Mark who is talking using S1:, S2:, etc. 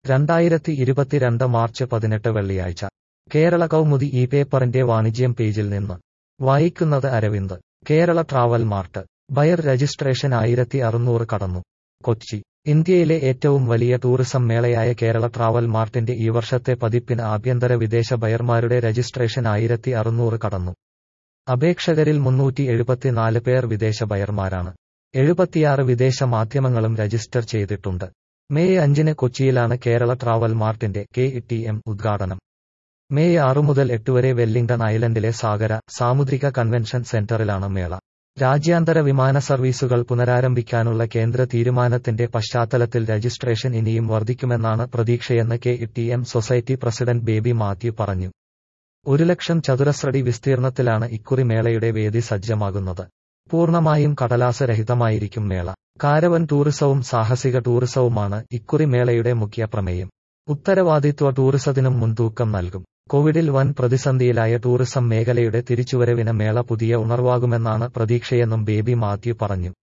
S1: രണ്ടായിരത്തി ഇരുപത്തിരണ്ട് മാർച്ച് പതിനെട്ട് വെള്ളിയാഴ്ച കേരള കൗമുദി ഈ പേപ്പറിന്റെ വാണിജ്യം പേജിൽ നിന്ന് വായിക്കുന്നത് Aravind Kerala travel mart buyer registration ആയിരത്തി അറുന്നൂറ് കടന്നു കൊച്ചി ഇന്ത്യയിലെ ഏറ്റവും വലിയ ടൂറിസം മേളയായ കേരള ട്രാവൽ മാർട്ടിന്റെ ഈ വർഷത്തെ പതിപ്പിന് ആഭ്യന്തര വിദേശ ബയർമാരുടെ രജിസ്ട്രേഷൻ ആയിരത്തി അറുന്നൂറ് കടന്നു അപേക്ഷകരിൽ മുന്നൂറ്റി എഴുപത്തിനാല് പേർ വിദേശ ബയർമാരാണ് എഴുപത്തിയാറ് വിദേശ മാധ്യമങ്ങളും രജിസ്റ്റർ ചെയ്തിട്ടുണ്ട് മെയ് അഞ്ചിന് കൊച്ചിയിലാണ് കേരള ട്രാവൽ മാർട്ടിന്റെ കെ ടി എം ഉദ്ഘാടനം മെയ് ആറു മുതൽ എട്ട് വരെ വെല്ലിംഗ്ടൺ ഐലൻഡിലെ സാഗര സാമുദ്രിക കൺവെൻഷൻ സെന്ററിലാണ് മേള രാജ്യാന്തര വിമാന സർവീസുകൾ പുനരാരംഭിക്കാനുള്ള കേന്ദ്ര തീരുമാനത്തിന്റെ പശ്ചാത്തലത്തിൽ രജിസ്ട്രേഷൻ ഇനിയും വർദ്ധിക്കുമെന്നാണ് പ്രതീക്ഷയെന്ന് K T M society president Baby Mathew പറഞ്ഞു ഒരു ലക്ഷം ചതുരശ്രടി വിസ്തീർണത്തിലാണ് ഇക്കുറി മേളയുടെ വേദി സജ്ജമാകുന്നത് പൂർണ്ണമായും കടലാസ രഹിതമായിരിക്കും മേള കാരവൻ ടൂറിസവും സാഹസിക ടൂറിസവുമാണ് ഇക്കുറി മേളയുടെ മുഖ്യ പ്രമേയം ഉത്തരവാദിത്വ ടൂറിസത്തിനും മുൻതൂക്കം നൽകും കോവിഡിൽ വൻ പ്രതിസന്ധിയിലായ ടൂറിസം മേഖലയുടെ തിരിച്ചുവരവിന് മേള പുതിയ ഉണർവാകുമെന്നാണ് പ്രതീക്ഷയെന്നും ബേബി മാത്യു പറഞ്ഞു